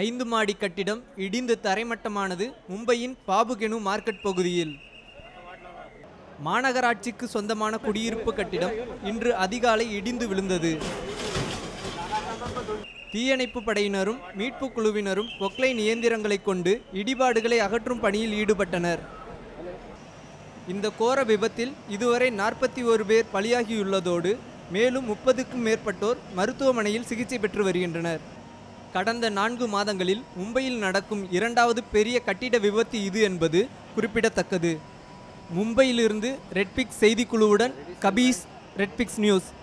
ஐந்து மாடி கட்டிடம் இடிந்து தரைமட்டமானது மும்பையின் பாபுகெனு மார்க்கெட் பகுதியில் மாநகராட்சிக்கு சொந்தமான குடியிருப்பு கட்டிடம் இன்று அதிகாலை இடிந்து விழுந்தது தீயணைப்பு படையினரும் மீட்பு குழுவினரும் பொக்லைன் இயந்திரங்களை கொண்டு இடிபாடுகளை அகற்றும் பணியில் ஈடுபட்டனர் இந்த கோர விபத்தில் இதுவரை நாற்பத்தி ஒரு பேர் பலியாகியுள்ளதோடு மேலும் முப்பதுக்கும் மேற்பட்டோர் மருத்துவமனையில் சிகிச்சை பெற்று வருகின்றனர் கடந்த நான்கு மாதங்களில் மும்பையில் நடக்கும் இரண்டாவது பெரிய கட்டிட விபத்து இது என்பது குறிப்பிடத்தக்கது மும்பையிலிருந்து ரெட்பிக்ஸ் செய்திக்குழுவுடன் கபீஸ் ரெட்பிக்ஸ் நியூஸ்